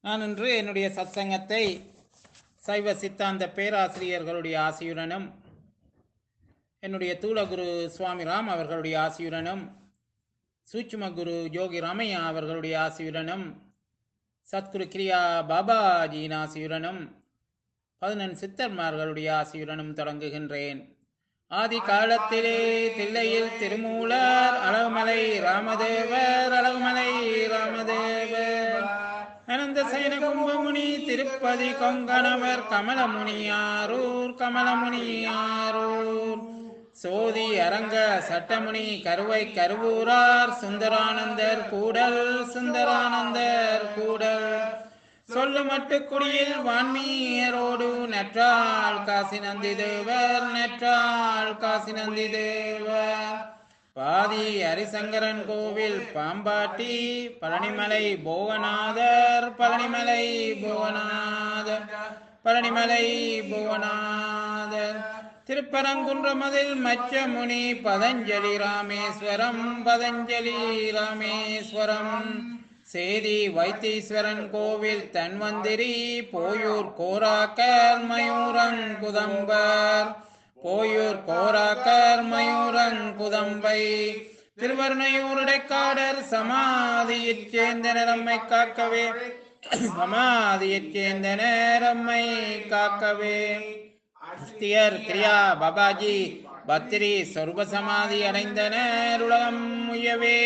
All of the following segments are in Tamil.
நான் இன்று என்னுடைய சத்சங்கத்தை சைவ சித்தாந்த பேராசிரியர்களுடைய ஆசியுடனும் என்னுடைய தூளகுரு சுவாமி ராம் அவர்களுடைய ஆசியுடனும் சூட்சும குரு யோகி ராமையா அவர்களுடைய ஆசியுடனும் சத்குரு கிரியா பாபாஜியின் ஆசியுடனும் பதினெண் சித்தர்மார்களுடைய ஆசியுடனும் தொடங்குகின்றேன் ஆதி காலத்திலே தில்லையில் திருமூலர் அழகுமலை ராமதேவர் அழகுமலை ராமதேவர் அனந்த சைன கும்பமுனி திருப்பதி கொங்கணவர் கமலமுனியாரூர் கமலமுனியாரூர் சோதி அரங்க சட்டமுனி கருவை கருவூரார் சுந்தரானந்தர் கூடல் சுந்தரானந்தர் கூடல் சொல்லு மட்டு குடியில் வான்மீயரோடு நற்றாள் காசி நந்தி தேவர் நற்றாள் காசி நந்தி தேவர் பாதி ஹரிசங்கரன் கோவில் பாம்பாட்டி பழனிமலை போகநாதர் பழனிமலை போகநாதர் பழனிமலை புவனாதர் திருப்பரங்குன்றமதில் மச்சமுனி பதஞ்சலி ராமேஸ்வரம் பதஞ்சலி ராமேஸ்வரம் சேதி வைத்தீஸ்வரன் கோவில் தன்வந்திரி போயூர் கோராக்கர் மயூரங்குதம்பர் போயூர் கோராக்கர் மயூரங்குதம்பை திருவருணையூருடைக்காடர் சமாதியிற் சேர்ந்த நிறம்மை காக்கவே சமாதியிற் சேர்ந்த நேரம்மை காக்கவே அஸ்தியர் கிரியா பாபாஜி பத்திரி சொர்ப சமாதி அடைந்தனர் உலகம் முயவே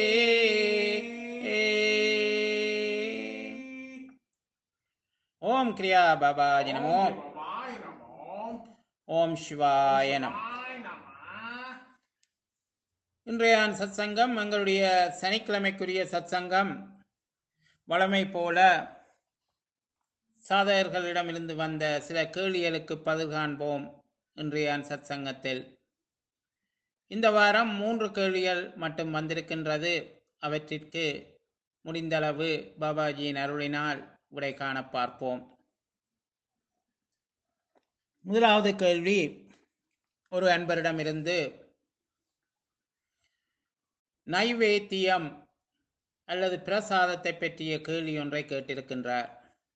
ஓம் கிரியா பாபாஜி நமோ ஓம் சிவாய நம இன்றைய சத்சங்கம் எங்களுடைய சனிக்கிழமைக்குரிய சத்சங்கம் வளமை போல சாதகர்களிடமிருந்து வந்த சில கேள்விகளுக்கு பதில் காண்போம் இன்றைய சத்சங்கத்தில் இந்த வாரம் மூன்று கேள்விகள் மட்டும் வந்திருக்கின்றது அவற்றிற்கு முடிந்தளவு பாபாஜியின் அருளினால் விடை காண பார்ப்போம் முதலாவது கேள்வி ஒரு அன்பரிடமிருந்து நைவேத்தியம் அல்லது பிரசாதத்தை பற்றிய கேள்வி ஒன்றை கேட்டிருக்கின்றார்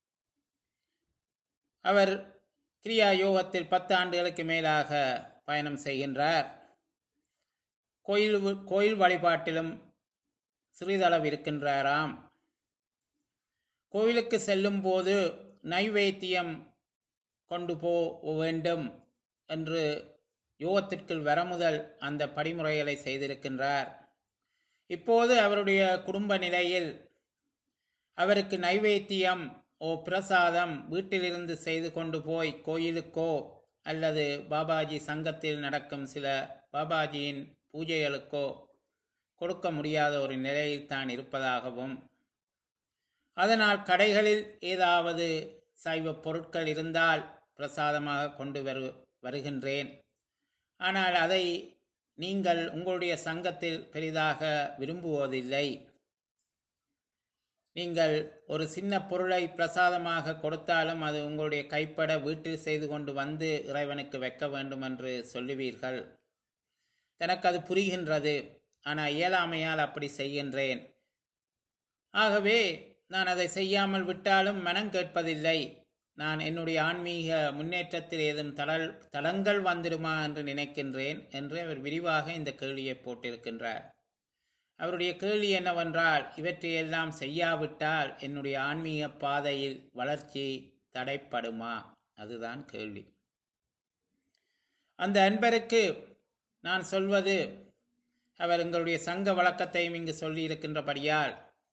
அவர் கிரியா யோகத்தில் பத்து ஆண்டுகளுக்கு மேலாக பயணம் செய்கின்றார் கோயில் கோயில் வழிபாட்டிலும் சிறிதளவு இருக்கின்றாராம் கோவிலுக்கு செல்லும் போது நைவேத்தியம் கொண்டு போ வேண்டும் என்று யோகத்திற்குள் வர முதல் அந்த படிமுறைகளை செய்திருக்கின்றார் இப்போது அவருடைய குடும்ப நிலையில் அவருக்கு நைவேத்தியம் ஓ பிரசாதம் வீட்டிலிருந்து செய்து கொண்டு போய் கோயிலுக்கோ அல்லது பாபாஜி சங்கத்தில் நடக்கும் சில பாபாஜியின் பூஜைகளுக்கோ கொடுக்க முடியாத ஒரு நிலையில் தான் இருப்பதாகவும் அதனால் கடைகளில் ஏதாவது சைவ பொருட்கள் இருந்தால் பிரசாதமாக கொண்டு வரு வருகின்றேன் ஆனால் அதை நீங்கள் உங்களுடைய சங்கத்தில் பெரிதாக விரும்புவதில்லை நீங்கள் ஒரு சின்ன பொருளை பிரசாதமாக கொடுத்தாலும் அது உங்களுடைய கைப்பட வீட்டில் செய்து கொண்டு வந்து இறைவனுக்கு வைக்க வேண்டும் என்று சொல்லுவீர்கள் எனக்கு அது புரிகின்றது ஆனால் இயலாமையால் அப்படி செய்கின்றேன் ஆகவே நான் அதை செய்யாமல் விட்டாலும் மனம் கேட்பதில்லை நான் என்னுடைய ஆன்மீக முன்னேற்றத்தில் ஏதும் தளல் தளங்கள் வந்துடுமா என்று நினைக்கின்றேன் என்று அவர் விரிவாக இந்த கேள்வியை போட்டிருக்கின்றார் அவருடைய கேள்வி என்னவென்றால் இவற்றையெல்லாம் செய்யாவிட்டால் என்னுடைய ஆன்மீக பாதையில் வளர்ச்சி தடைப்படுமா அதுதான் கேள்வி அந்த அன்பருக்கு நான் சொல்வது அவர் எங்களுடைய சங்க வழக்கத்தையும் இங்கு சொல்லி இருக்கின்றபடியால்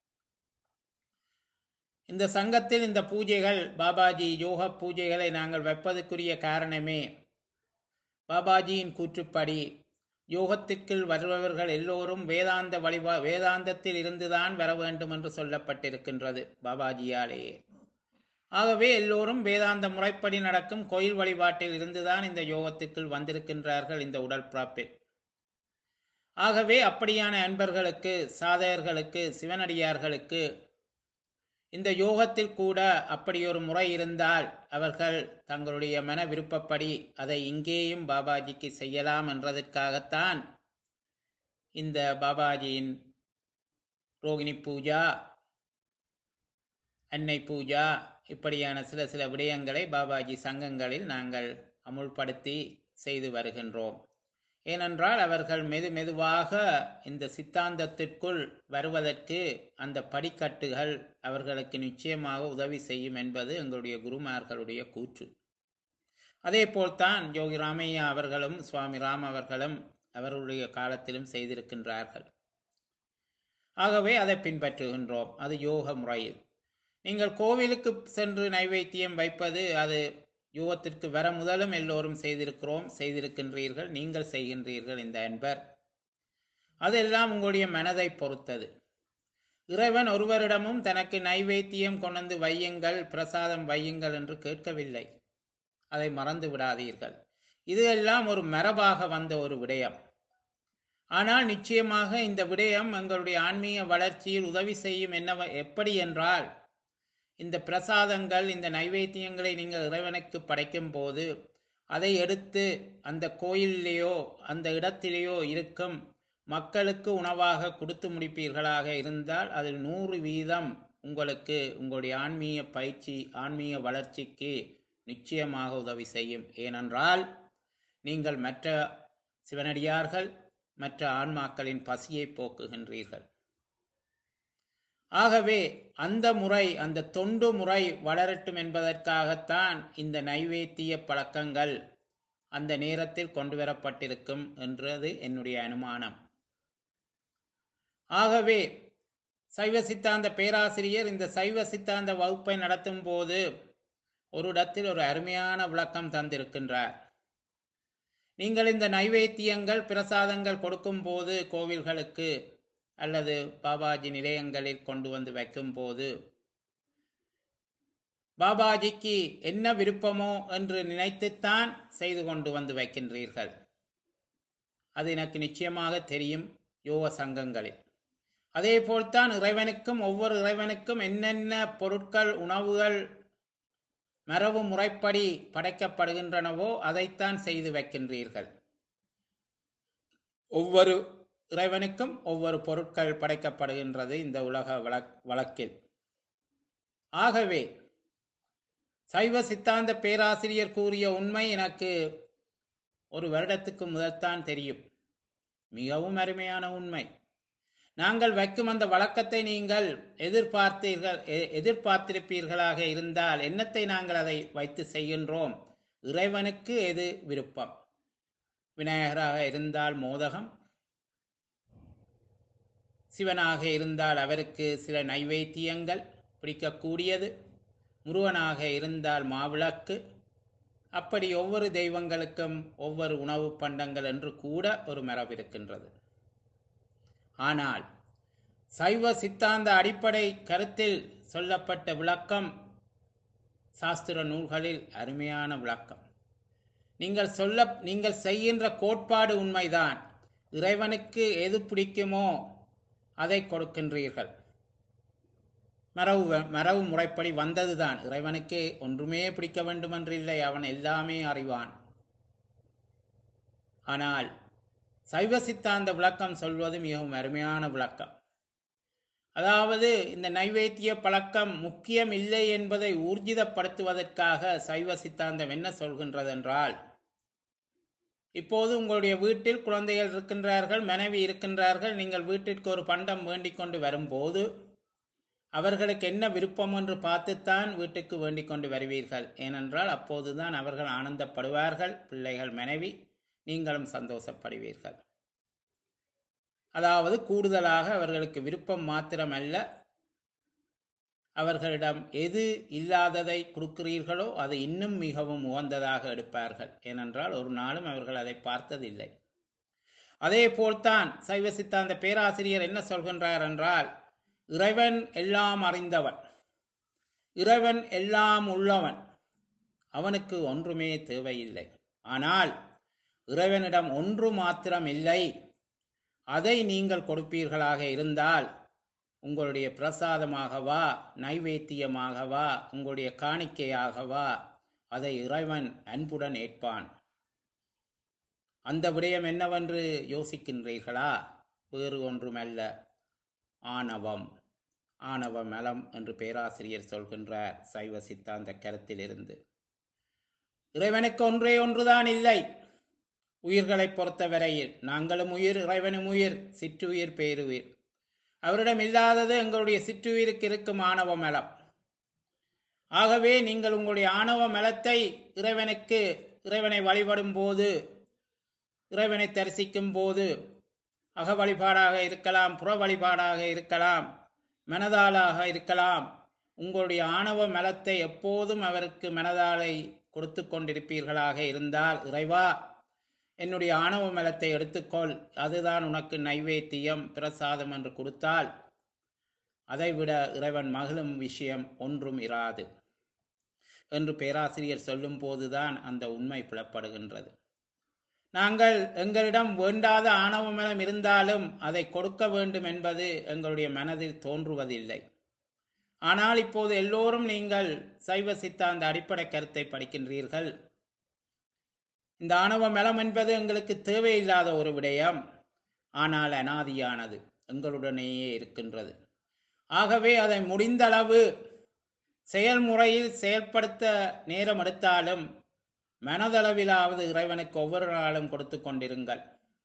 இந்த சங்கத்தில் இந்த பூஜைகள் பாபாஜி யோக பூஜைகளை நாங்கள் வைப்பதற்குரிய காரணமே பாபாஜியின் கூற்றுப்படி யோகத்திற்குள் வருபவர்கள் எல்லோரும் வேதாந்த வழிபா வேதாந்தத்தில் இருந்துதான் வர வேண்டும் என்று சொல்லப்பட்டிருக்கின்றது பாபாஜியாலேயே ஆகவே எல்லோரும் வேதாந்த முறைப்படி நடக்கும் கோயில் வழிபாட்டில் இருந்துதான் இந்த யோகத்திற்குள் வந்திருக்கின்றார்கள் இந்த உடல் பிராப்பில் ஆகவே அப்படியான அன்பர்களுக்கு சாதகர்களுக்கு சிவனடியார்களுக்கு இந்த யோகத்தில் கூட அப்படி ஒரு முறை இருந்தால் அவர்கள் தங்களுடைய மன விருப்பப்படி அதை இங்கேயும் பாபாஜிக்கு செய்யலாம் என்றதற்காகத்தான் இந்த பாபாஜியின் ரோகிணி பூஜா அன்னை பூஜா இப்படியான சில சில விடயங்களை பாபாஜி சங்கங்களில் நாங்கள் அமுல்படுத்தி செய்து வருகின்றோம் ஏனென்றால் அவர்கள் மெது மெதுவாக இந்த சித்தாந்தத்திற்குள் வருவதற்கு அந்த படிக்கட்டுகள் அவர்களுக்கு நிச்சயமாக உதவி செய்யும் என்பது எங்களுடைய குருமார்களுடைய கூற்று அதே போல்தான் யோகி ராமையா அவர்களும் சுவாமி ராம் அவர்களும் அவர்களுடைய காலத்திலும் செய்திருக்கின்றார்கள் ஆகவே அதை பின்பற்றுகின்றோம் அது யோக முறையில் நீங்கள் கோவிலுக்கு சென்று நைவேத்தியம் வைப்பது அது யுகத்திற்கு வர முதலும் எல்லோரும் செய்திருக்கிறோம் செய்திருக்கின்றீர்கள் நீங்கள் செய்கின்றீர்கள் இந்த அன்பர் அதெல்லாம் உங்களுடைய மனதை பொறுத்தது இறைவன் ஒருவரிடமும் தனக்கு நைவேத்தியம் கொண்டு வையுங்கள் பிரசாதம் வையுங்கள் என்று கேட்கவில்லை அதை மறந்து விடாதீர்கள் இது எல்லாம் ஒரு மரபாக வந்த ஒரு விடயம் ஆனால் நிச்சயமாக இந்த விடயம் எங்களுடைய ஆன்மீக வளர்ச்சியில் உதவி செய்யும் என்ன எப்படி என்றால் இந்த பிரசாதங்கள் இந்த நைவேத்தியங்களை நீங்கள் இறைவனுக்கு படைக்கும் போது அதை எடுத்து அந்த கோயிலிலேயோ அந்த இடத்திலேயோ இருக்கும் மக்களுக்கு உணவாக கொடுத்து முடிப்பீர்களாக இருந்தால் அதில் நூறு வீதம் உங்களுக்கு உங்களுடைய ஆன்மீக பயிற்சி ஆன்மீக வளர்ச்சிக்கு நிச்சயமாக உதவி செய்யும் ஏனென்றால் நீங்கள் மற்ற சிவனடியார்கள் மற்ற ஆன்மாக்களின் பசியை போக்குகின்றீர்கள் ஆகவே அந்த முறை அந்த தொண்டு முறை வளரட்டும் என்பதற்காகத்தான் இந்த நைவேத்திய பழக்கங்கள் அந்த நேரத்தில் கொண்டு வரப்பட்டிருக்கும் என்றது என்னுடைய அனுமானம் ஆகவே சைவ சித்தாந்த பேராசிரியர் இந்த சைவ சித்தாந்த வகுப்பை நடத்தும் போது ஒரு இடத்தில் ஒரு அருமையான விளக்கம் தந்திருக்கின்றார் நீங்கள் இந்த நைவேத்தியங்கள் பிரசாதங்கள் கொடுக்கும் போது கோவில்களுக்கு அல்லது பாபாஜி நிலையங்களில் கொண்டு வந்து வைக்கும் போது பாபாஜிக்கு என்ன விருப்பமோ என்று நினைத்துத்தான் செய்து கொண்டு வந்து வைக்கின்றீர்கள் அது எனக்கு நிச்சயமாக தெரியும் யோக சங்கங்களில் அதே போல்தான் இறைவனுக்கும் ஒவ்வொரு இறைவனுக்கும் என்னென்ன பொருட்கள் உணவுகள் மரபு முறைப்படி படைக்கப்படுகின்றனவோ அதைத்தான் செய்து வைக்கின்றீர்கள் ஒவ்வொரு இறைவனுக்கும் ஒவ்வொரு பொருட்கள் படைக்கப்படுகின்றது இந்த உலக வழக்கில் ஆகவே சைவ சித்தாந்த பேராசிரியர் கூறிய உண்மை எனக்கு ஒரு வருடத்துக்கு முதல்தான் தெரியும் மிகவும் அருமையான உண்மை நாங்கள் வைக்கும் அந்த வழக்கத்தை நீங்கள் எதிர்பார்த்தீர்கள் எதிர்பார்த்திருப்பீர்களாக இருந்தால் என்னத்தை நாங்கள் அதை வைத்து செய்கின்றோம் இறைவனுக்கு எது விருப்பம் விநாயகராக இருந்தால் மோதகம் சிவனாக இருந்தால் அவருக்கு சில நைவேத்தியங்கள் பிடிக்கக்கூடியது முருகனாக இருந்தால் மாவிளக்கு அப்படி ஒவ்வொரு தெய்வங்களுக்கும் ஒவ்வொரு உணவு பண்டங்கள் என்று கூட ஒரு மரபு இருக்கின்றது ஆனால் சைவ சித்தாந்த அடிப்படை கருத்தில் சொல்லப்பட்ட விளக்கம் சாஸ்திர நூல்களில் அருமையான விளக்கம் நீங்கள் சொல்ல நீங்கள் செய்கின்ற கோட்பாடு உண்மைதான் இறைவனுக்கு எது பிடிக்குமோ அதை கொடுக்கின்றீர்கள் மரபு மரபு முறைப்படி வந்ததுதான் இறைவனுக்கு ஒன்றுமே பிடிக்க வேண்டும் என்று இல்லை அவன் எல்லாமே அறிவான் ஆனால் சைவ சித்தாந்த விளக்கம் சொல்வது மிகவும் அருமையான விளக்கம் அதாவது இந்த நைவேத்திய பழக்கம் முக்கியம் இல்லை என்பதை ஊர்ஜிதப்படுத்துவதற்காக சைவ சித்தாந்தம் என்ன சொல்கின்றது என்றால் இப்போது உங்களுடைய வீட்டில் குழந்தைகள் இருக்கின்றார்கள் மனைவி இருக்கின்றார்கள் நீங்கள் வீட்டிற்கு ஒரு பண்டம் வேண்டிக் கொண்டு வரும்போது அவர்களுக்கு என்ன விருப்பம் என்று பார்த்துத்தான் வீட்டுக்கு வேண்டிக் கொண்டு வருவீர்கள் ஏனென்றால் அப்போதுதான் அவர்கள் ஆனந்தப்படுவார்கள் பிள்ளைகள் மனைவி நீங்களும் சந்தோஷப்படுவீர்கள் அதாவது கூடுதலாக அவர்களுக்கு விருப்பம் மாத்திரமல்ல அவர்களிடம் எது இல்லாததை கொடுக்கிறீர்களோ அது இன்னும் மிகவும் உகந்ததாக எடுப்பார்கள் ஏனென்றால் ஒரு நாளும் அவர்கள் அதை பார்த்ததில்லை அதே போல்தான் சைவ சித்தாந்த பேராசிரியர் என்ன சொல்கின்றார் என்றால் இறைவன் எல்லாம் அறிந்தவன் இறைவன் எல்லாம் உள்ளவன் அவனுக்கு ஒன்றுமே தேவையில்லை ஆனால் இறைவனிடம் ஒன்று மாத்திரம் இல்லை அதை நீங்கள் கொடுப்பீர்களாக இருந்தால் உங்களுடைய பிரசாதமாகவா நைவேத்தியமாகவா உங்களுடைய காணிக்கையாகவா அதை இறைவன் அன்புடன் ஏற்பான் அந்த விடயம் என்னவென்று யோசிக்கின்றீர்களா வேறு ஒன்றுமல்ல ஆணவம் ஆணவ மலம் என்று பேராசிரியர் சொல்கின்றார் சைவ சித்தாந்த கருத்திலிருந்து இறைவனுக்கு ஒன்றே ஒன்றுதான் இல்லை உயிர்களை பொறுத்தவரையில் நாங்களும் உயிர் இறைவனும் உயிர் சிற்றுயிர் பேருயிர் அவரிடம் இல்லாதது எங்களுடைய சிற்றுயிருக்கு இருக்கும் ஆணவ மலம் ஆகவே நீங்கள் உங்களுடைய ஆணவ மலத்தை இறைவனுக்கு இறைவனை வழிபடும் போது இறைவனை தரிசிக்கும் போது அக வழிபாடாக இருக்கலாம் புற வழிபாடாக இருக்கலாம் மனதாலாக இருக்கலாம் உங்களுடைய ஆணவ மலத்தை எப்போதும் அவருக்கு மனதாலை கொடுத்து கொண்டிருப்பீர்களாக இருந்தால் இறைவா என்னுடைய ஆணவ மலத்தை எடுத்துக்கொள் அதுதான் உனக்கு நைவேத்தியம் பிரசாதம் என்று கொடுத்தால் அதைவிட இறைவன் மகிழும் விஷயம் ஒன்றும் இராது என்று பேராசிரியர் சொல்லும் போதுதான் அந்த உண்மை புலப்படுகின்றது நாங்கள் எங்களிடம் வேண்டாத ஆணவ மனம் இருந்தாலும் அதை கொடுக்க வேண்டும் என்பது எங்களுடைய மனதில் தோன்றுவதில்லை ஆனால் இப்போது எல்லோரும் நீங்கள் சைவ சித்தாந்த அடிப்படை கருத்தை படிக்கின்றீர்கள் இந்த ஆணவ மலம் என்பது எங்களுக்கு தேவையில்லாத ஒரு விடயம் ஆனால் அனாதியானது எங்களுடனேயே இருக்கின்றது ஆகவே அதை முடிந்தளவு செயல்முறையில் செயல்படுத்த நேரம் எடுத்தாலும் மனதளவிலாவது இறைவனுக்கு ஒவ்வொரு நாளும் கொடுத்து கொண்டிருங்கள்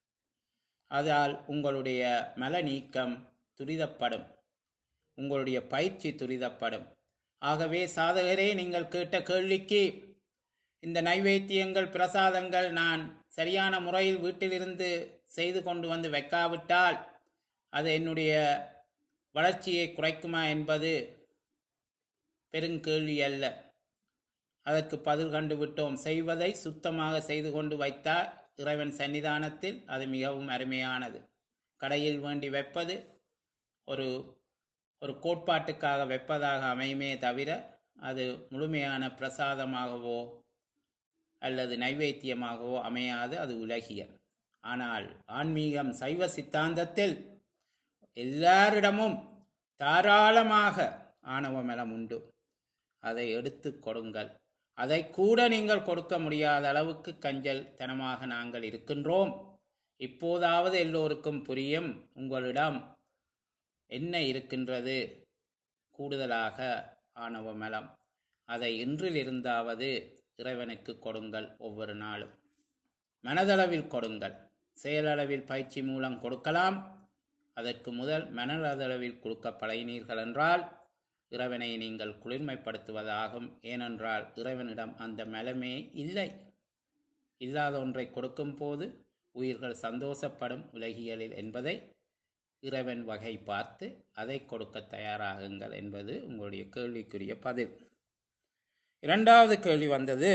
அதால் உங்களுடைய மல நீக்கம் துரிதப்படும் உங்களுடைய பயிற்சி துரிதப்படும் ஆகவே சாதகரே நீங்கள் கேட்ட கேள்விக்கு இந்த நைவேத்தியங்கள் பிரசாதங்கள் நான் சரியான முறையில் வீட்டிலிருந்து செய்து கொண்டு வந்து வைக்காவிட்டால் அது என்னுடைய வளர்ச்சியை குறைக்குமா என்பது பெருங்கேள்வி அல்ல அதற்கு பதில் கண்டு விட்டோம் செய்வதை சுத்தமாக செய்து கொண்டு வைத்தால் இறைவன் சன்னிதானத்தில் அது மிகவும் அருமையானது கடையில் வேண்டி வைப்பது ஒரு ஒரு கோட்பாட்டுக்காக வைப்பதாக அமையுமே தவிர அது முழுமையான பிரசாதமாகவோ அல்லது நைவேத்தியமாகவோ அமையாது அது உலகியல் ஆனால் ஆன்மீகம் சைவ சித்தாந்தத்தில் எல்லாரிடமும் தாராளமாக ஆணவ மலம் உண்டு அதை எடுத்து கொடுங்கள் அதை கூட நீங்கள் கொடுக்க முடியாத அளவுக்கு கஞ்சல் தனமாக நாங்கள் இருக்கின்றோம் இப்போதாவது எல்லோருக்கும் புரியும் உங்களிடம் என்ன இருக்கின்றது கூடுதலாக ஆணவ மலம் அதை இன்றிலிருந்தாவது இறைவனுக்கு கொடுங்கள் ஒவ்வொரு நாளும் மனதளவில் கொடுங்கள் செயலளவில் பயிற்சி மூலம் கொடுக்கலாம் அதற்கு முதல் மனதளவில் கொடுக்க பழகினீர்கள் என்றால் இறைவனை நீங்கள் குளிர்மைப்படுத்துவதாகும் ஏனென்றால் இறைவனிடம் அந்த மலமே இல்லை இல்லாத ஒன்றை கொடுக்கும் போது உயிர்கள் சந்தோஷப்படும் உலகியலில் என்பதை இறைவன் வகை பார்த்து அதை கொடுக்க தயாராகுங்கள் என்பது உங்களுடைய கேள்விக்குரிய பதில் இரண்டாவது கேள்வி வந்தது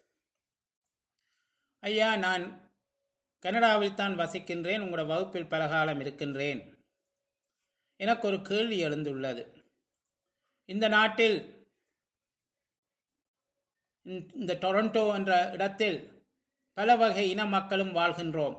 ஐயா நான் கனடாவில் தான் வசிக்கின்றேன் உங்களோட வகுப்பில் பலகாலம் இருக்கின்றேன் எனக்கு ஒரு கேள்வி எழுந்துள்ளது இந்த நாட்டில் இந்த- இந்த டொரண்டோ என்ற இடத்தில் பல வகை இன மக்களும் வாழ்கின்றோம்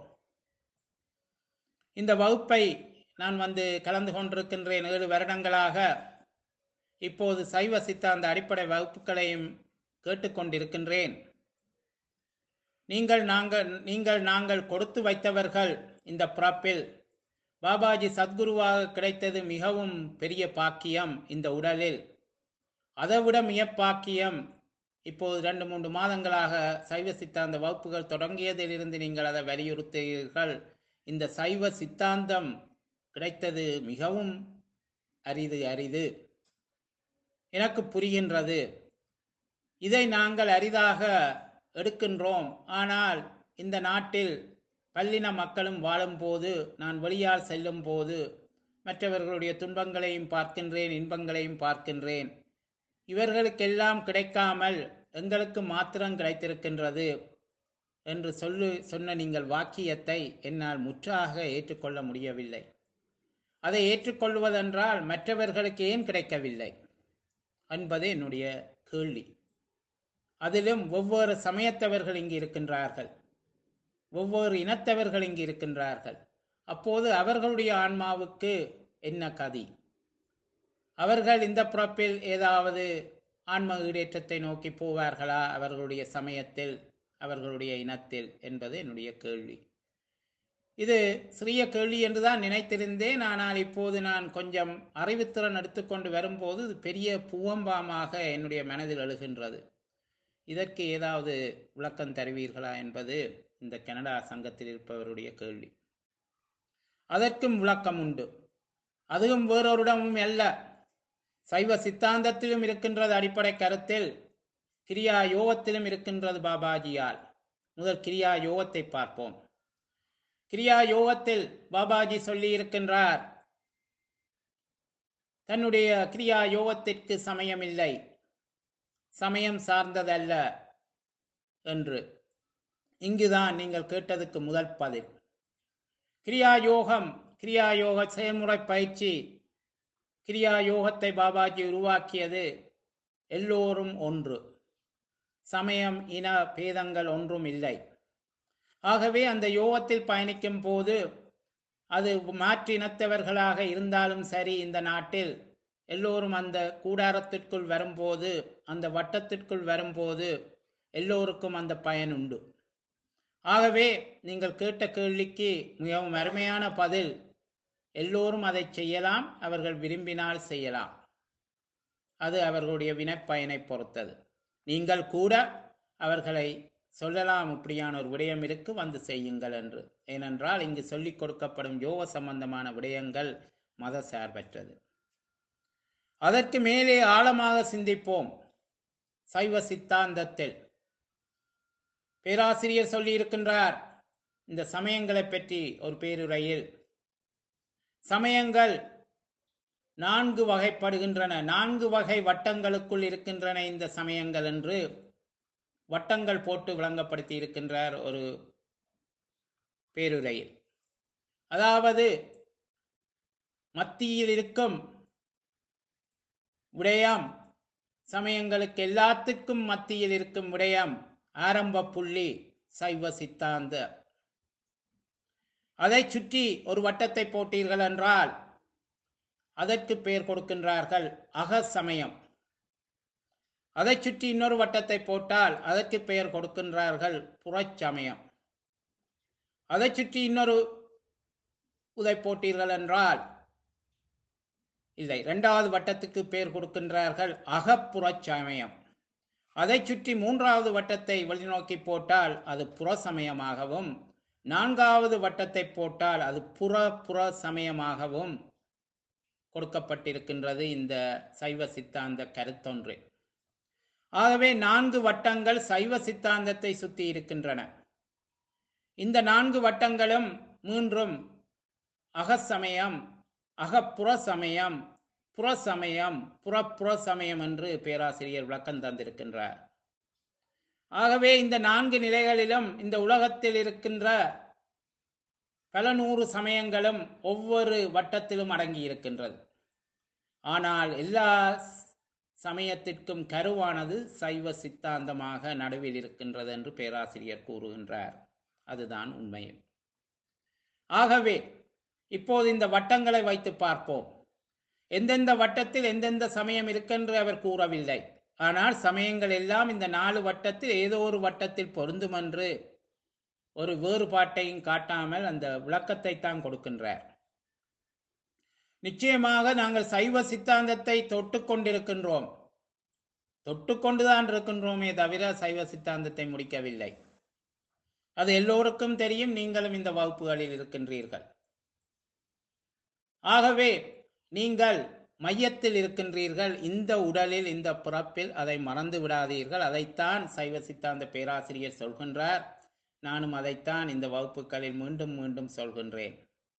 இந்த வகுப்பை நான் வந்து கலந்து கொண்டிருக்கின்றேன் ஏழு வருடங்களாக இப்போது சைவ சித்தாந்த அடிப்படை வகுப்புகளையும் கேட்டுக்கொண்டிருக்கின்றேன் நீங்கள் நாங்கள் நீங்கள் நாங்கள் கொடுத்து வைத்தவர்கள் இந்த பிறப்பில் பாபாஜி சத்குருவாக கிடைத்தது மிகவும் பெரிய பாக்கியம் இந்த உடலில் அதைவிட மிகப்பாக்கியம் இப்போது ரெண்டு மூன்று மாதங்களாக சைவ சித்தாந்த வகுப்புகள் தொடங்கியதிலிருந்து நீங்கள் அதை வலியுறுத்துகிறீர்கள் இந்த சைவ சித்தாந்தம் கிடைத்தது மிகவும் அரிது அரிது எனக்கு புரிகின்றது இதை நாங்கள் அரிதாக எடுக்கின்றோம் ஆனால் இந்த நாட்டில் பல்லின மக்களும் வாழும்போது நான் வெளியால் செல்லும் போது மற்றவர்களுடைய துன்பங்களையும் பார்க்கின்றேன் இன்பங்களையும் பார்க்கின்றேன் இவர்களுக்கெல்லாம் கிடைக்காமல் எங்களுக்கு மாத்திரம் கிடைத்திருக்கின்றது என்று சொல்லு சொன்ன நீங்கள் வாக்கியத்தை என்னால் முற்றாக ஏற்றுக்கொள்ள முடியவில்லை அதை ஏற்றுக்கொள்வதென்றால் மற்றவர்களுக்கு ஏன் கிடைக்கவில்லை என்பது என்னுடைய கேள்வி அதிலும் ஒவ்வொரு சமயத்தவர்கள் இங்கு இருக்கின்றார்கள் ஒவ்வொரு இனத்தவர்கள் இங்கு இருக்கின்றார்கள் அப்போது அவர்களுடைய ஆன்மாவுக்கு என்ன கதி அவர்கள் இந்த பிறப்பில் ஏதாவது ஆன்ம ஈடேற்றத்தை நோக்கி போவார்களா அவர்களுடைய சமயத்தில் அவர்களுடைய இனத்தில் என்பது என்னுடைய கேள்வி இது சிறிய கேள்வி என்றுதான் நினைத்திருந்தேன் ஆனால் இப்போது நான் கொஞ்சம் அறிவுத்திறன் எடுத்துக்கொண்டு வரும்போது இது பெரிய பூவம்பாமாக என்னுடைய மனதில் எழுகின்றது இதற்கு ஏதாவது விளக்கம் தருவீர்களா என்பது இந்த கனடா சங்கத்தில் இருப்பவருடைய கேள்வி அதற்கும் விளக்கம் உண்டு அதுவும் வேறொருடமும் அல்ல சைவ சித்தாந்தத்திலும் இருக்கின்றது அடிப்படை கருத்தில் கிரியா யோகத்திலும் இருக்கின்றது பாபாஜியால் முதல் கிரியா யோகத்தை பார்ப்போம் கிரியா யோகத்தில் பாபாஜி சொல்லி இருக்கின்றார் தன்னுடைய கிரியா யோகத்திற்கு சமயம் இல்லை சமயம் சார்ந்ததல்ல என்று இங்குதான் நீங்கள் கேட்டதுக்கு முதல் பதில் கிரியா யோகம் கிரியா யோக செயல்முறை பயிற்சி கிரியா யோகத்தை பாபாஜி உருவாக்கியது எல்லோரும் ஒன்று சமயம் இன பேதங்கள் ஒன்றும் இல்லை ஆகவே அந்த யோகத்தில் பயணிக்கும் போது அது மாற்று இனத்தவர்களாக இருந்தாலும் சரி இந்த நாட்டில் எல்லோரும் அந்த கூடாரத்திற்குள் வரும்போது அந்த வட்டத்திற்குள் வரும்போது எல்லோருக்கும் அந்த பயன் உண்டு ஆகவே நீங்கள் கேட்ட கேள்விக்கு மிகவும் அருமையான பதில் எல்லோரும் அதை செய்யலாம் அவர்கள் விரும்பினால் செய்யலாம் அது அவர்களுடைய வினைப்பயனை பொறுத்தது நீங்கள் கூட அவர்களை சொல்லலாம் இப்படியான ஒரு விடயம் இருக்கு வந்து செய்யுங்கள் என்று ஏனென்றால் இங்கு சொல்லிக் கொடுக்கப்படும் யோக சம்பந்தமான விடயங்கள் மத சார்பற்றது அதற்கு மேலே ஆழமாக சிந்திப்போம் சைவ சித்தாந்தத்தில் பேராசிரியர் சொல்லி இருக்கின்றார் இந்த சமயங்களை பற்றி ஒரு பேருரையில் சமயங்கள் நான்கு வகைப்படுகின்றன நான்கு வகை வட்டங்களுக்குள் இருக்கின்றன இந்த சமயங்கள் என்று வட்டங்கள் போட்டு விளங்கப்படுத்தி இருக்கின்றார் ஒரு பேருரையில் அதாவது மத்தியில் இருக்கும் விடயம் சமயங்களுக்கு எல்லாத்துக்கும் மத்தியில் இருக்கும் விடயம் ஆரம்ப புள்ளி சைவ சித்தாந்த அதை சுற்றி ஒரு வட்டத்தை போட்டீர்கள் என்றால் அதற்கு பெயர் கொடுக்கின்றார்கள் அக சமயம் அதை சுற்றி இன்னொரு வட்டத்தை போட்டால் அதற்கு பெயர் கொடுக்கின்றார்கள் புறச்சமயம் அதை சுற்றி இன்னொரு உதை போட்டீர்கள் என்றால் இல்லை இரண்டாவது வட்டத்துக்கு பெயர் கொடுக்கின்றார்கள் அகப்புறச் சமயம் அதை சுற்றி மூன்றாவது வட்டத்தை வெளிநோக்கி போட்டால் அது புற சமயமாகவும் நான்காவது வட்டத்தை போட்டால் அது புற புற சமயமாகவும் கொடுக்கப்பட்டிருக்கின்றது இந்த சைவ சித்தாந்த கருத்தொன்று ஆகவே நான்கு வட்டங்கள் சைவ சித்தாந்தத்தை சுத்தி இருக்கின்றன இந்த நான்கு வட்டங்களும் மூன்றும் அகசமயம் அகப்புற சமயம் புற சமயம் புறப்புற சமயம் என்று பேராசிரியர் விளக்கம் தந்திருக்கின்றார் ஆகவே இந்த நான்கு நிலைகளிலும் இந்த உலகத்தில் இருக்கின்ற பல நூறு சமயங்களும் ஒவ்வொரு வட்டத்திலும் அடங்கி இருக்கின்றது ஆனால் எல்லா சமயத்திற்கும் கருவானது சைவ சித்தாந்தமாக நடுவில் இருக்கின்றது என்று பேராசிரியர் கூறுகின்றார் அதுதான் உண்மை ஆகவே இப்போது இந்த வட்டங்களை வைத்து பார்ப்போம் எந்தெந்த வட்டத்தில் எந்தெந்த சமயம் இருக்கென்று அவர் கூறவில்லை ஆனால் சமயங்கள் எல்லாம் இந்த நாலு வட்டத்தில் ஏதோ ஒரு வட்டத்தில் பொருந்தும் என்று ஒரு வேறுபாட்டையும் காட்டாமல் அந்த விளக்கத்தை தான் கொடுக்கின்றார் நிச்சயமாக நாங்கள் சைவ சித்தாந்தத்தை தொட்டு கொண்டிருக்கின்றோம் தொட்டு கொண்டுதான் இருக்கின்றோமே தவிர சைவ சித்தாந்தத்தை முடிக்கவில்லை அது எல்லோருக்கும் தெரியும் நீங்களும் இந்த வகுப்புகளில் இருக்கின்றீர்கள் ஆகவே நீங்கள் மையத்தில் இருக்கின்றீர்கள் இந்த உடலில் இந்த பிறப்பில் அதை மறந்து விடாதீர்கள் அதைத்தான் சைவ சித்தாந்த பேராசிரியர் சொல்கின்றார் நானும் அதைத்தான் இந்த வகுப்புகளில் மீண்டும் மீண்டும் சொல்கின்றேன்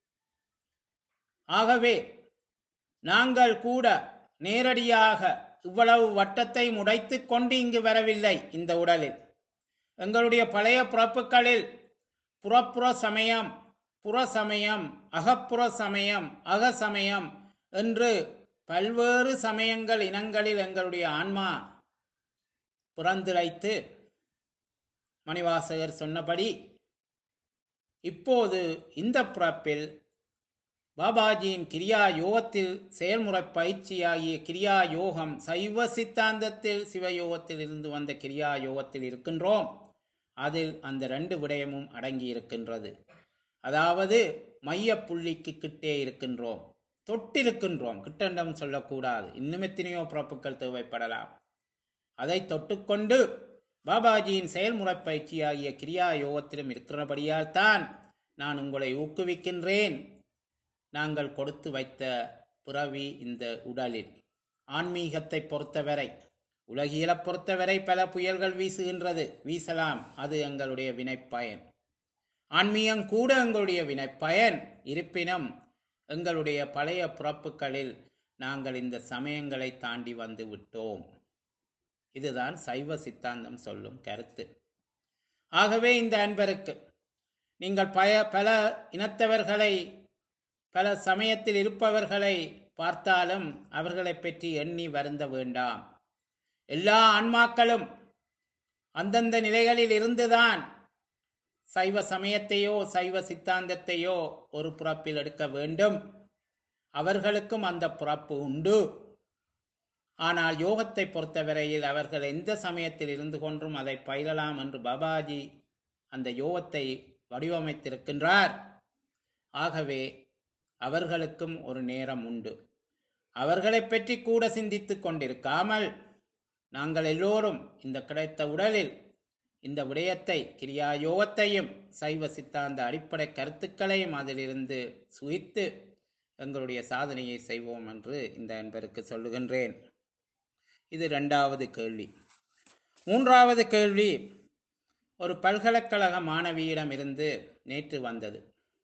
ஆகவே நாங்கள் கூட நேரடியாக இவ்வளவு வட்டத்தை முடைத்து கொண்டு இங்கு வரவில்லை இந்த உடலில் எங்களுடைய பழைய பிறப்புகளில் புறப்புற சமயம் புற சமயம் அகப்புற சமயம் அக சமயம் என்று பல்வேறு சமயங்கள் இனங்களில் எங்களுடைய ஆன்மா பிறந்திழைத்து மணிவாசகர் சொன்னபடி இப்போது இந்த பிறப்பில் பாபாஜியின் கிரியா யோகத்தில் செயல்முறை பயிற்சியாகிய கிரியா யோகம் சைவ சித்தாந்தத்தில் சிவயோகத்தில் இருந்து வந்த கிரியா யோகத்தில் இருக்கின்றோம் அதில் அந்த ரெண்டு விடயமும் அடங்கி இருக்கின்றது அதாவது மைய புள்ளிக்கு கிட்டே இருக்கின்றோம் தொட்டிருக்கின்றோம் கிட்டண்டம் சொல்லக்கூடாது இன்னும் எத்தனையோ பிறப்புகள் தேவைப்படலாம் அதை தொட்டுக்கொண்டு பாபாஜியின் செயல்முறை பயிற்சியாகிய கிரியா யோகத்திலும் இருக்கிறபடியால் தான் நான் உங்களை ஊக்குவிக்கின்றேன் நாங்கள் கொடுத்து வைத்த பிறவி இந்த உடலில் ஆன்மீகத்தை பொறுத்தவரை உலகியலை பொறுத்தவரை பல புயல்கள் வீசுகின்றது வீசலாம் அது எங்களுடைய வினைப்பயன் ஆன்மீகம் கூட எங்களுடைய வினைப்பயன் இருப்பினும் எங்களுடைய பழைய பிறப்புகளில் நாங்கள் இந்த சமயங்களை தாண்டி வந்து விட்டோம் இதுதான் சைவ சித்தாந்தம் சொல்லும் கருத்து ஆகவே இந்த அன்பருக்கு நீங்கள் பய பல இனத்தவர்களை பல சமயத்தில் இருப்பவர்களை பார்த்தாலும் அவர்களை பற்றி எண்ணி வருந்த வேண்டாம் எல்லா ஆன்மாக்களும் அந்தந்த நிலைகளில் இருந்துதான் சைவ சமயத்தையோ சைவ சித்தாந்தத்தையோ ஒரு புறப்பில் எடுக்க வேண்டும் அவர்களுக்கும் அந்த புறப்பு உண்டு ஆனால் யோகத்தை பொறுத்தவரையில் அவர்கள் எந்த சமயத்தில் இருந்து கொண்டும் அதை பயிலலாம் என்று பாபாஜி அந்த யோகத்தை வடிவமைத்திருக்கின்றார் ஆகவே அவர்களுக்கும் ஒரு நேரம் உண்டு அவர்களை பற்றி கூட சிந்தித்துக் கொண்டிருக்காமல் நாங்கள் எல்லோரும் இந்த கிடைத்த உடலில் இந்த விடயத்தை கிரியா யோகத்தையும் சைவ சித்தாந்த அடிப்படை கருத்துக்களையும் அதிலிருந்து சுயித்து எங்களுடைய சாதனையை செய்வோம் என்று இந்த அன்பருக்கு சொல்லுகின்றேன் இது இரண்டாவது கேள்வி மூன்றாவது கேள்வி ஒரு பல்கலைக்கழக மாணவியிடம் இருந்து நேற்று வந்தது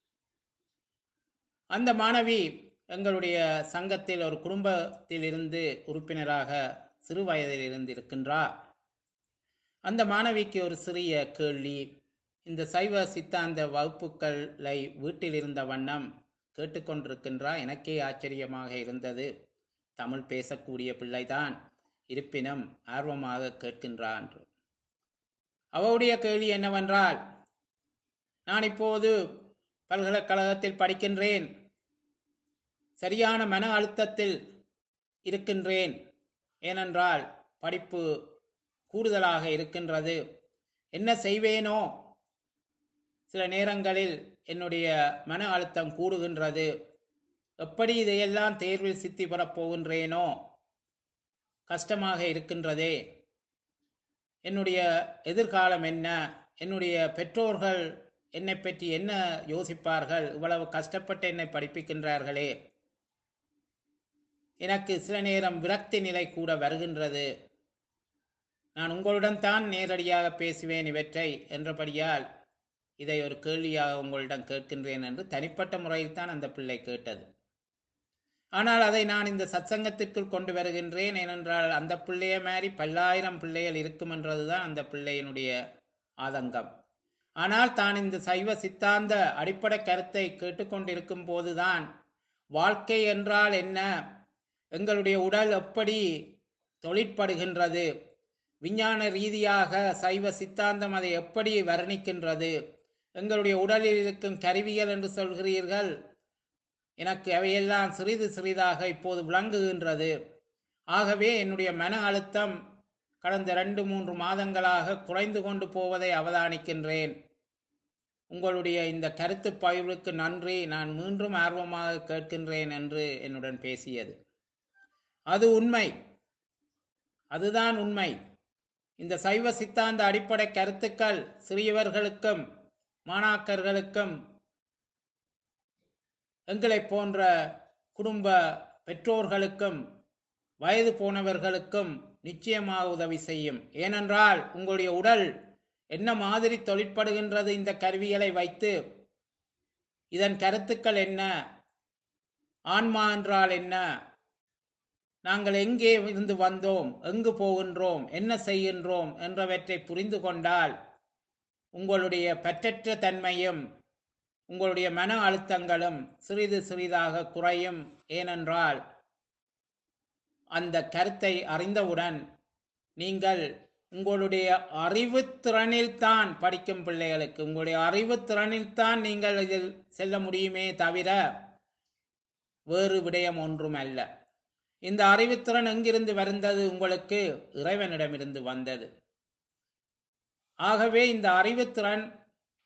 அந்த மாணவி எங்களுடைய சங்கத்தில் ஒரு குடும்பத்தில் இருந்து உறுப்பினராக சிறு வயதில் இருந்து இருக்கின்றார் அந்த மாணவிக்கு ஒரு சிறிய கேள்வி இந்த சைவ சித்தாந்த வகுப்புகளை வீட்டில் இருந்த வண்ணம் கேட்டுக்கொண்டிருக்கின்றா எனக்கே ஆச்சரியமாக இருந்தது தமிழ் பேசக்கூடிய பிள்ளைதான் இருப்பினும் ஆர்வமாக கேட்கின்றா என்று அவளுடைய கேள்வி என்னவென்றால் நான் இப்போது பல்கலைக்கழகத்தில் படிக்கின்றேன் சரியான மன அழுத்தத்தில் இருக்கின்றேன் ஏனென்றால் படிப்பு கூடுதலாக இருக்கின்றது என்ன செய்வேனோ சில நேரங்களில் என்னுடைய மன அழுத்தம் கூடுகின்றது எப்படி இதையெல்லாம் தேர்வில் சித்தி பெறப் போகின்றேனோ கஷ்டமாக இருக்கின்றதே என்னுடைய எதிர்காலம் என்ன என்னுடைய பெற்றோர்கள் என்னை பற்றி என்ன யோசிப்பார்கள் இவ்வளவு கஷ்டப்பட்டு என்னை படிப்பிக்கின்றார்களே எனக்கு சில நேரம் விரக்தி நிலை கூட வருகின்றது நான் உங்களுடன் தான் நேரடியாக பேசுவேன் இவற்றை என்றபடியால் இதை ஒரு கேள்வியாக உங்களிடம் கேட்கின்றேன் என்று தனிப்பட்ட முறையில் தான் அந்த பிள்ளை கேட்டது ஆனால் அதை நான் இந்த சத்சங்கத்திற்குள் கொண்டு வருகின்றேன் ஏனென்றால் அந்த பிள்ளைய மாதிரி பல்லாயிரம் பிள்ளைகள் இருக்கும் என்றதுதான் அந்த பிள்ளையினுடைய ஆதங்கம் ஆனால் தான் இந்த சைவ சித்தாந்த அடிப்படை கருத்தை கேட்டுக்கொண்டிருக்கும் போதுதான் வாழ்க்கை என்றால் என்ன எங்களுடைய உடல் எப்படி தொழிற்படுகின்றது விஞ்ஞான ரீதியாக சைவ சித்தாந்தம் அதை எப்படி வர்ணிக்கின்றது எங்களுடைய உடலில் இருக்கும் கருவிகள் என்று சொல்கிறீர்கள் எனக்கு அவையெல்லாம் சிறிது சிறிதாக இப்போது விளங்குகின்றது ஆகவே என்னுடைய மன அழுத்தம் கடந்த ரெண்டு மூன்று மாதங்களாக குறைந்து கொண்டு போவதை அவதானிக்கின்றேன் உங்களுடைய இந்த கருத்து பகிர்வுக்கு நன்றி நான் மீண்டும் ஆர்வமாக கேட்கின்றேன் என்று என்னுடன் பேசியது அது உண்மை அதுதான் உண்மை இந்த சைவ சித்தாந்த அடிப்படை கருத்துக்கள் சிறியவர்களுக்கும் மாணாக்கர்களுக்கும் எங்களைப் போன்ற குடும்ப பெற்றோர்களுக்கும் வயது போனவர்களுக்கும் நிச்சயமாக உதவி செய்யும் ஏனென்றால் உங்களுடைய உடல் என்ன மாதிரி தொழிற்படுகின்றது இந்த கருவிகளை வைத்து இதன் கருத்துக்கள் என்ன ஆன்மா என்றால் என்ன நாங்கள் எங்கே இருந்து வந்தோம் எங்கு போகின்றோம் என்ன செய்கின்றோம் என்றவற்றை புரிந்து கொண்டால் உங்களுடைய பற்றற்ற தன்மையும் உங்களுடைய மன அழுத்தங்களும் சிறிது சிறிதாக குறையும் ஏனென்றால் அந்த கருத்தை அறிந்தவுடன் நீங்கள் உங்களுடைய அறிவுத்திறனில் தான் படிக்கும் பிள்ளைகளுக்கு உங்களுடைய அறிவுத்திறனில் தான் நீங்கள் இதில் செல்ல முடியுமே தவிர வேறு விடயம் ஒன்றும் அல்ல இந்த அறிவுத்திறன் எங்கிருந்து வந்தது உங்களுக்கு இறைவனிடமிருந்து வந்தது ஆகவே இந்த அறிவுத்திறன்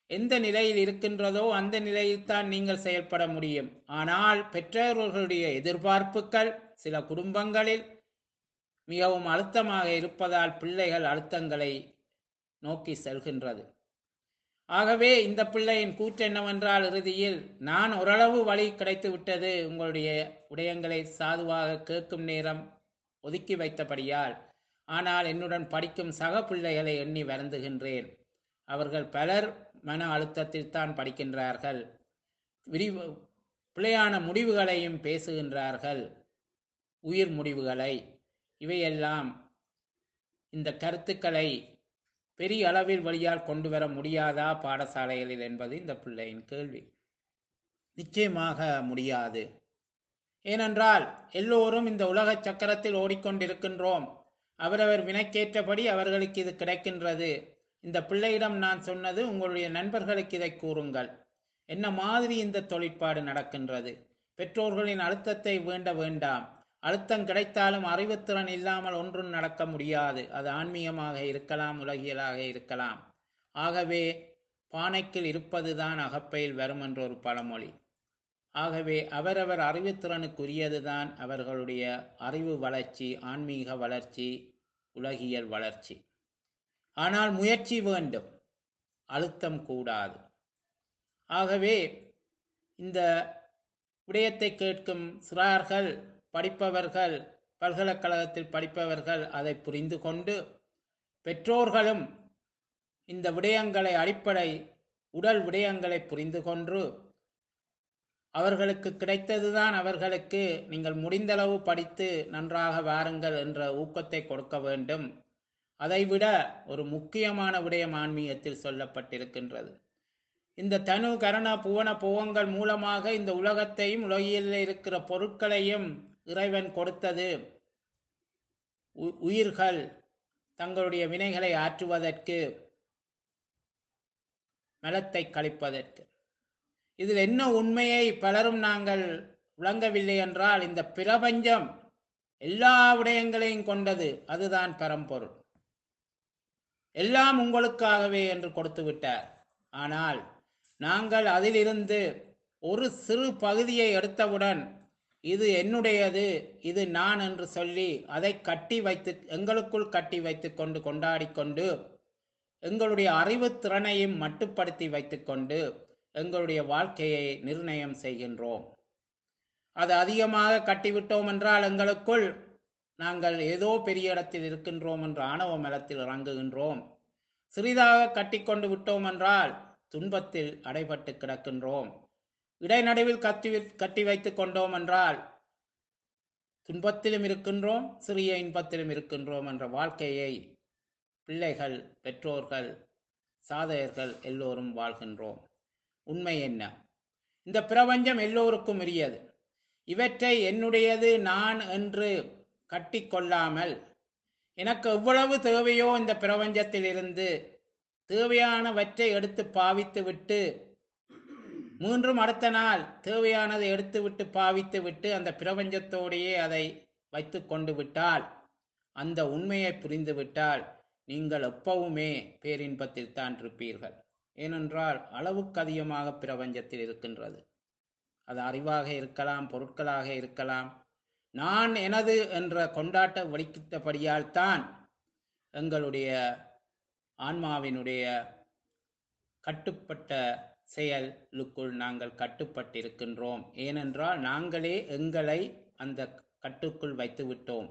எந்த நிலையில் இருக்கின்றதோ அந்த நிலையில் தான் நீங்கள் செயல்பட முடியும் ஆனால் பெற்றோர்களுடைய எதிர்பார்ப்புகள் சில குடும்பங்களில் மிகவும் அழுத்தமாக இருப்பதால் பிள்ளைகள் அழுத்தங்களை நோக்கி செல்கின்றது ஆகவே இந்த பிள்ளையின் கூற்று என்னவென்றால் இறுதியில் நான் ஓரளவு வழி கிடைத்து விட்டது உங்களுடைய விடயங்களை சாதுவாக கேட்கும் நேரம் ஒதுக்கி வைத்தபடியால் ஆனால் என்னுடன் படிக்கும் சக பிள்ளைகளை எண்ணி வருந்துகின்றேன் அவர்கள் பலர் மன அழுத்தத்தில் தான் படிக்கின்றார்கள் விரிவு பிழையான முடிவுகளையும் பேசுகின்றார்கள் உயிர் முடிவுகளை இவையெல்லாம் இந்த கருத்துக்களை பெரிய அளவில் வழியால் கொண்டு வர முடியாதா பாடசாலைகளில் என்பது இந்த பிள்ளையின் கேள்வி நிச்சயமாக முடியாது ஏனென்றால் எல்லோரும் இந்த உலக சக்கரத்தில் ஓடிக்கொண்டிருக்கின்றோம் அவரவர் வினைக்கேற்றபடி அவர்களுக்கு இது கிடைக்கின்றது இந்த பிள்ளையிடம் நான் சொன்னது உங்களுடைய நண்பர்களுக்கு இதை கூறுங்கள் என்ன மாதிரி இந்த தொழிற்பாடு நடக்கின்றது பெற்றோர்களின் அழுத்தத்தை வேண்ட வேண்டாம் அழுத்தம் கிடைத்தாலும் அறிவுத்திறன் இல்லாமல் ஒன்றும் நடக்க முடியாது அது ஆன்மீகமாக இருக்கலாம் உலகியலாக இருக்கலாம் ஆகவே பானைக்குள் இருப்பதுதான் அகப்பையில் வரும் என்ற ஒரு பழமொழி ஆகவே அவரவர் அறிவுத்திறனுக்குரியதுதான் அவர்களுடைய அறிவு வளர்ச்சி ஆன்மீக வளர்ச்சி உலகியல் வளர்ச்சி ஆனால் முயற்சி வேண்டும் அழுத்தம் கூடாது ஆகவே இந்த விடயத்தை கேட்கும் சிறார்கள் படிப்பவர்கள் பல்கலைக்கழகத்தில் படிப்பவர்கள் அதை புரிந்து கொண்டு பெற்றோர்களும் இந்த விடயங்களை அடிப்படை உடல் விடயங்களை புரிந்து கொண்டு அவர்களுக்கு கிடைத்ததுதான் அவர்களுக்கு நீங்கள் முடிந்தளவு படித்து நன்றாக வாருங்கள் என்ற ஊக்கத்தை கொடுக்க வேண்டும் அதைவிட ஒரு முக்கியமான விடயம் ஆன்மீகத்தில் சொல்லப்பட்டிருக்கின்றது இந்த தனு கரண புவன புவங்கள் மூலமாக இந்த உலகத்தையும் உலகில் இருக்கிற பொருட்களையும் இறைவன் கொடுத்தது உ- உயிர்கள் தங்களுடைய வினைகளை ஆற்றுவதற்கு மலத்தை கழிப்பதற்கு இதில் என்ன உண்மையை பலரும் நாங்கள் விளங்கவில்லை என்றால் இந்த பிரபஞ்சம் எல்லா விடயங்களையும் கொண்டது அதுதான் பரம்பொருள் எல்லாம் உங்களுக்காகவே என்று கொடுத்து விட்டார் ஆனால் நாங்கள் அதிலிருந்து ஒரு சிறு பகுதியை எடுத்தவுடன் இது என்னுடையது இது நான் என்று சொல்லி அதை கட்டி வைத்து எங்களுக்குள் கட்டி வைத்துக் கொண்டு கொண்டாடிக் கொண்டு எங்களுடைய அறிவு திறனையும் மட்டுப்படுத்தி வைத்துக்கொண்டு எங்களுடைய வாழ்க்கையை நிர்ணயம் செய்கின்றோம் அது அதிகமாக கட்டிவிட்டோம் என்றால் எங்களுக்குள் நாங்கள் ஏதோ பெரிய இடத்தில் இருக்கின்றோம் என்ற ஆணவ மலத்தில் இறங்குகின்றோம் சிறிதாக கட்டிக்கொண்டு விட்டோம் என்றால் துன்பத்தில் அடைபட்டு கிடக்கின்றோம் இடைநடுவில் கட்டி கட்டி வைத்துக் கொண்டோம் என்றால் துன்பத்திலும் இருக்கின்றோம் சிறிய இன்பத்திலும் இருக்கின்றோம் என்ற வாழ்க்கையை பிள்ளைகள் பெற்றோர்கள் சாதகர்கள் எல்லோரும் வாழ்கின்றோம் உண்மை என்ன இந்த பிரபஞ்சம் எல்லோருக்கும் உரியது இவற்றை என்னுடையது நான் என்று கட்டிக்கொள்ளாமல் எனக்கு எவ்வளவு தேவையோ இந்த பிரபஞ்சத்திலிருந்து தேவையானவற்றை எடுத்து பாவித்து விட்டு மீண்டும் அடுத்த நாள் தேவையானதை எடுத்து விட்டு பாவித்து விட்டு அந்த பிரபஞ்சத்தோடையே அதை வைத்து கொண்டு விட்டால் அந்த உண்மையை புரிந்து விட்டால் நீங்கள் எப்பவுமே பேரின்பத்தில் தான் இருப்பீர்கள் ஏனென்றால் அளவுக்கு அதிகமாக பிரபஞ்சத்தில் இருக்கின்றது அது அறிவாக இருக்கலாம் பொருட்களாக இருக்கலாம் நான் எனது என்ற கொண்டாட்ட வலிக்கிட்டபடியால் தான் எங்களுடைய ஆன்மாவினுடைய கட்டுப்பட்ட செயலுக்குள் நாங்கள் கட்டுப்பட்டிருக்கின்றோம் ஏனென்றால் நாங்களே எங்களை அந்த கட்டுக்குள் வைத்து விட்டோம்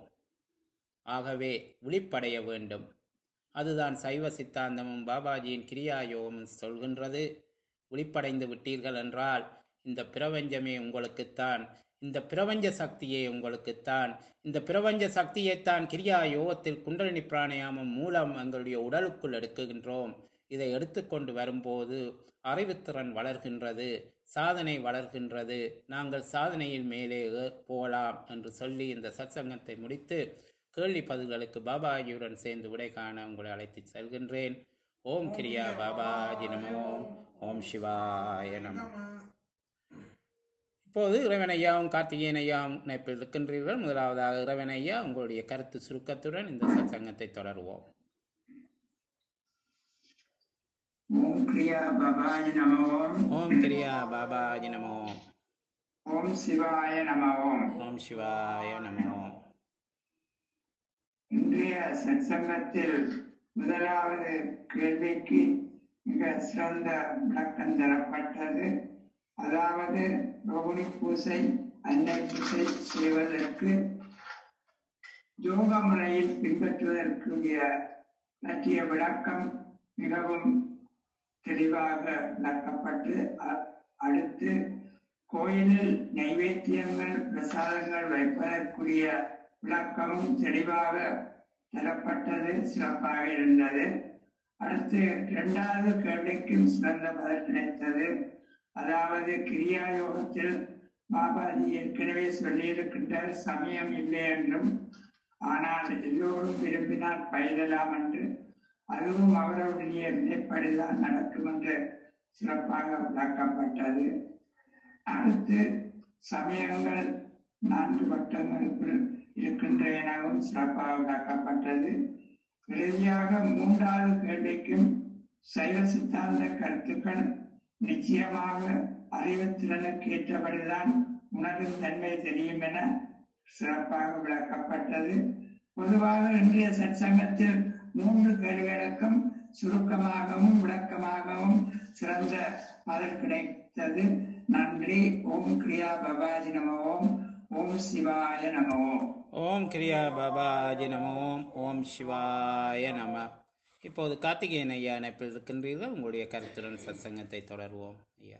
ஆகவே விழிப்படைய வேண்டும் அதுதான் சைவ சித்தாந்தமும் பாபாஜியின் கிரியா யோகமும் சொல்கின்றது விழிப்படைந்து விட்டீர்கள் என்றால் இந்த பிரபஞ்சமே உங்களுக்குத்தான் இந்த பிரபஞ்ச சக்தியே உங்களுக்குத்தான் இந்த பிரபஞ்ச சக்தியைத்தான் கிரியா யோகத்தில் குண்டலினி பிராணயாமம் மூலம் எங்களுடைய உடலுக்குள் எடுக்குகின்றோம் இதை எடுத்துக்கொண்டு வரும்போது அறிவுத்திறன் வளர்கின்றது சாதனை வளர்கின்றது நாங்கள் சாதனையில் மேலே ஏ- போகலாம் என்று சொல்லி இந்த சத்சங்கத்தை முடித்து கேள்வி பதில்களுக்கு பாபாஜியுடன் சேர்ந்து விடை காண உங்களை அழைத்து செல்கின்றேன் ஓம் கிரியா பாபாஜி நமோ ஓம் சிவாய நம இப்போது இறைவன் ஐயாவும் கார்த்திகேயன் ஐயாவும் இணைப்பில் இருக்கின்றீர்கள் முதலாவதாக இறைவன் ஐயா உங்களுடைய கருத்து சுருக்கத்துடன் இந்த சத்சங்கத்தை தொடருவோம் ஓம் கிரியா பவாய நம ஓம் ஓம் கிரியா பாபாஜி நமோ ஓம் சிவாய நம ஓம் ஓம் சிவாய நமோ இன்றைய சத்சங்கத்தில் முதலாவது கேள்விக்கு மிக சிறந்த விளக்கம் தரப்பட்டது அதாவது ரோகிணி பூசை அன்னை பூசை செய்வதற்கு யோக முறையில் பின்பற்றுவதற்குரிய பற்றிய விளக்கம் மிகவும் தெளிவாக விளக்கப்பட்டு அ- அடுத்து கோயிலில் நைவேத்தியங்கள் பிரசாதங்கள் வைப்பதற்குரிய விளக்கமும் தெளிவாக தரப்பட்டது சிறப்பாக இருந்தது அடுத்து இரண்டாவது கேள்விக்கும் சிறந்த பதில் கிடைத்தது அதாவது கிரியா யோகத்தில் பாபாஜி ஏற்கனவே சொல்லியிருக்கின்ற சமயம் இல்லை என்றும் ஆனால் எல்லோரும் விரும்பினால் பயிரலாம் என்று அதுவும் அவர்களுடைய நிலைப்படிதான் நடக்கும் என்று சிறப்பாக விளக்கப்பட்டது அடுத்து சமயங்கள் நான்கு வட்டங்களுக்குள் இருக்கின்ற எனவும் சிறப்பாக விளக்கப்பட்டது இறுதியாக மூன்றாவது கேள்விக்கும் சைவ சித்தாந்த கருத்துக்கள் நிச்சயமாக அறிவுத்திறனுக்கு ஏற்றபடிதான் உணரும் தன்மை தெரியும் என சிறப்பாக விளக்கப்பட்டது பொதுவாக இன்றைய சற்சங்கத்தில் மூன்று கேள்விகளுக்கும் சுருக்கமாகவும் விளக்கமாகவும் சிறந்த பதில் கிடைத்தது நன்றி ஓம் கிரியா பபாஜி நம ஓம் ஓம் சிவாய நம ஓம் ஓம் கிரியா பாபாஜி நமோ ஓம் சிவாய நம இப்போது கார்த்திகேயன் ஐயா இணைப்பில் இருக்கின்றீர்கள் உங்களுடைய கருத்துடன் சத்சங்கத்தை தொடர்வோம் ஐயா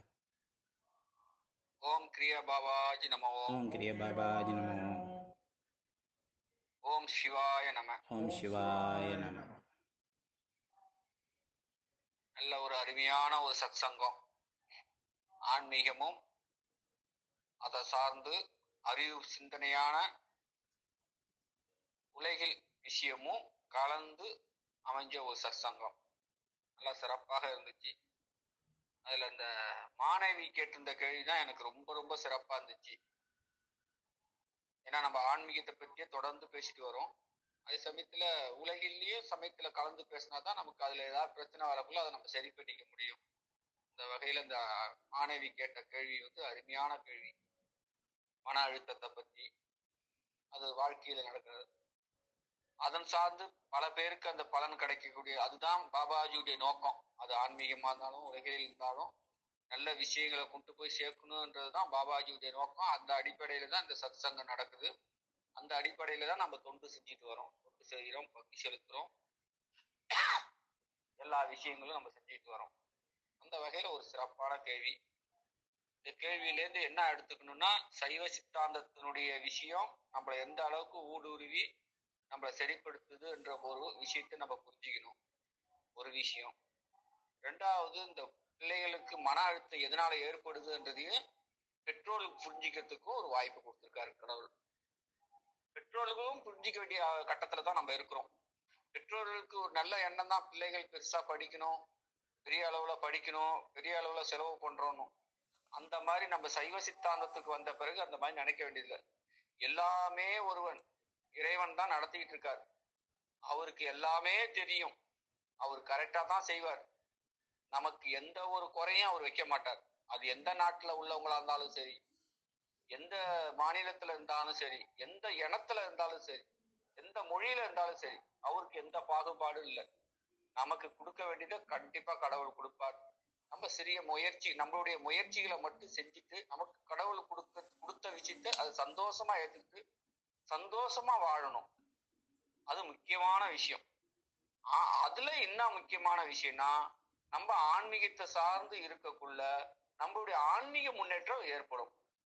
ஓம் கிரியா பாபாஜி நம ஓம் ஓம் கிரியா பாபாஜி நமோ ஓம் சிவாய நம ஓம் சிவாய நம நல்ல ஒரு அருமையான ஒரு சத்சங்கம் ஆன்மீகமும் அதை சார்ந்து அறிவு சிந்தனையான உலகில் விஷயமும் கலந்து அமைஞ்ச ஒரு சத்சங்கம் நல்லா சிறப்பாக இருந்துச்சு அதுல அந்த மாணவி கேட்டிருந்த கேள்வி தான் எனக்கு ரொம்ப ரொம்ப சிறப்பா இருந்துச்சு ஏன்னா நம்ம ஆன்மீகத்தை பற்றியே தொடர்ந்து பேசிட்டு வரோம் அதே சமயத்துல உலகிலேயும் சமயத்துல கலந்து பேசினா தான் நமக்கு அதுல ஏதாவது பிரச்சனை வரக்குள்ள அதை நம்ம சரி பண்ணிக்க முடியும் இந்த வகையில இந்த மாணவி கேட்ட கேள்வி வந்து அருமையான கேள்வி மன அழுத்தத்தை பத்தி அது வாழ்க்கையில நடக்கிறது அதன் சார்ந்து பல பேருக்கு அந்த பலன் கிடைக்கக்கூடிய அதுதான் பாபாஜியுடைய நோக்கம் அது ஆன்மீகமா இருந்தாலும் உலகில் இருந்தாலும் நல்ல விஷயங்களை கொண்டு போய் சேர்க்கணுன்றதுதான் பாபாஜியுடைய நோக்கம் அந்த அடிப்படையில தான் இந்த சத்சங்கம் நடக்குது அந்த அடிப்படையில தான் நம்ம தொண்டு செஞ்சுட்டு வரோம் தொண்டு செய்கிறோம் பக்தி செலுத்துறோம் எல்லா விஷயங்களும் நம்ம செஞ்சுட்டு வரோம் அந்த வகையில ஒரு சிறப்பான கேள்வி இந்த கேள்வியிலேருந்து என்ன எடுத்துக்கணும்னா சைவ சித்தாந்தத்தினுடைய விஷயம் நம்மளை எந்த அளவுக்கு ஊடுருவி நம்மளை சரிப்படுத்துது என்ற ஒரு விஷயத்தை நம்ம புரிஞ்சுக்கணும் ஒரு விஷயம் ரெண்டாவது இந்த பிள்ளைகளுக்கு மன அழுத்தம் எதனால ஏற்படுதுன்றதையும் பெற்றோர்களுக்கு புரிஞ்சுக்கிறதுக்கும் ஒரு வாய்ப்பு கொடுத்திருக்காரு கடவுள் பெற்றோர்களும் புரிஞ்சிக்க வேண்டிய கட்டத்துல தான் நம்ம இருக்கிறோம் பெற்றோர்களுக்கு ஒரு நல்ல எண்ணம் தான் பிள்ளைகள் பெருசா படிக்கணும் பெரிய அளவுல படிக்கணும் பெரிய அளவுல செலவு பண்றோம் அந்த மாதிரி நம்ம சைவ சித்தாந்தத்துக்கு வந்த பிறகு அந்த மாதிரி நினைக்க வேண்டியதில்லை எல்லாமே ஒருவன் இறைவன் தான் நடத்திக்கிட்டு இருக்கார் அவருக்கு எல்லாமே தெரியும் அவர் கரெக்டா தான் செய்வார் நமக்கு எந்த ஒரு குறையும் அவர் வைக்க மாட்டார் அது எந்த நாட்டுல உள்ளவங்களா இருந்தாலும் சரி எந்த மாநிலத்துல இருந்தாலும் சரி எந்த இனத்துல இருந்தாலும் சரி எந்த மொழியில இருந்தாலும் சரி அவருக்கு எந்த பாகுபாடும் இல்லை நமக்கு கொடுக்க வேண்டியதை கண்டிப்பா கடவுள் கொடுப்பார் நம்ம சிறிய முயற்சி நம்மளுடைய முயற்சிகளை மட்டும் செஞ்சுட்டு நமக்கு கடவுள் கொடுக்க கொடுத்த விஷயத்தை அது சந்தோஷமா ஏத்துக்கிட்டு சந்தோஷமா வாழணும் அது முக்கியமான விஷயம் ஆ- அதுல என்ன முக்கியமான விஷயம்னா நம்ம ஆன்மீகத்தை சார்ந்து இருக்கக்குள்ள நம்மளுடைய ஆன்மீக முன்னேற்றம் ஏற்படும்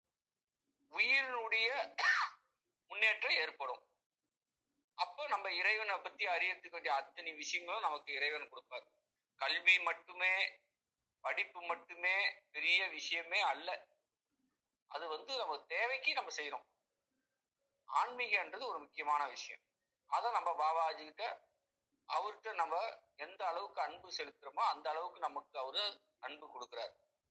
உயிரினுடைய முன்னேற்றம் ஏற்படும் அப்போ நம்ம இறைவனை பத்தி அறியறதுக்கு வேண்டிய அத்தனை விஷயங்களும் நமக்கு இறைவன் கொடுப்பார் கல்வி மட்டுமே படிப்பு மட்டுமே பெரிய விஷயமே அல்ல அது வந்து நம்ம தேவைக்கு நம்ம செய்யறோம் ஆன்மீகன்றது ஒரு முக்கியமான விஷயம் அதை நம்ம பாபாஜி கிட்ட அவர்கிட்ட நம்ம எந்த அளவுக்கு அன்பு செலுத்துறோமோ அந்த அளவுக்கு நமக்கு அவரு அன்பு கொடுக்கிறார்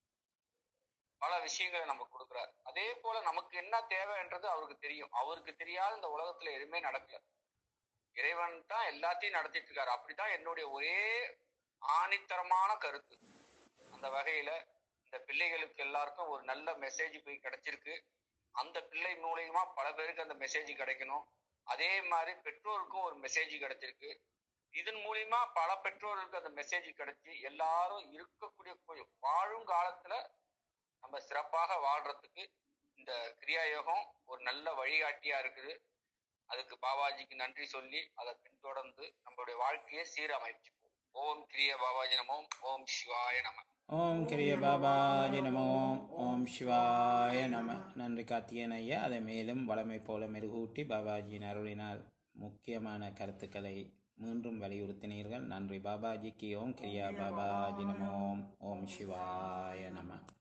பல விஷயங்களை நமக்கு கொடுக்கிறார் அதே போல நமக்கு என்ன தேவைன்றது அவருக்கு தெரியும் அவருக்கு தெரியாத இந்த உலகத்துல எதுவுமே நடக்கல இறைவன் தான் எல்லாத்தையும் நடத்திட்டு இருக்காரு அப்படிதான் என்னுடைய ஒரே ஆணித்தரமான கருத்து அந்த வகையில இந்த பிள்ளைகளுக்கு எல்லாருக்கும் ஒரு நல்ல மெசேஜ் போய் கிடைச்சிருக்கு அந்த பிள்ளை மூலியமா பல பேருக்கு அந்த மெசேஜ் கிடைக்கணும் அதே மாதிரி பெற்றோருக்கும் ஒரு மெசேஜ் கிடைச்சிருக்கு இதன் மூலியமா பல பெற்றோருக்கு அந்த மெசேஜ் கிடைச்சி எல்லாரும் இருக்கக்கூடிய கு- வாழும் காலத்துல நம்ம சிறப்பாக வாழ்றதுக்கு இந்த கிரியா யோகம் ஒரு நல்ல வழிகாட்டியா இருக்குது அதுக்கு பாபாஜிக்கு நன்றி சொல்லி அதை பின்தொடர்ந்து நம்மளுடைய வாழ்க்கையை சீரமைச்சுப்போம் ஓம் கிரிய பாபாஜி நமோ ஓம் சிவாய நம ஓம் கிரிய பாபாஜி நமோ ஓம் சிவாய நம நன்றி கார்த்திகேயன் ஐயா அதை மேலும் வளமை போல மெருகூட்டி பாபாஜியின் அருளினால் முக்கியமான கருத்துக்களை மீண்டும் வலியுறுத்தினீர்கள் நன்றி பாபாஜிக்கு ஓம் கிரியா பாபாஜி நமோ ஓம் சிவாய நம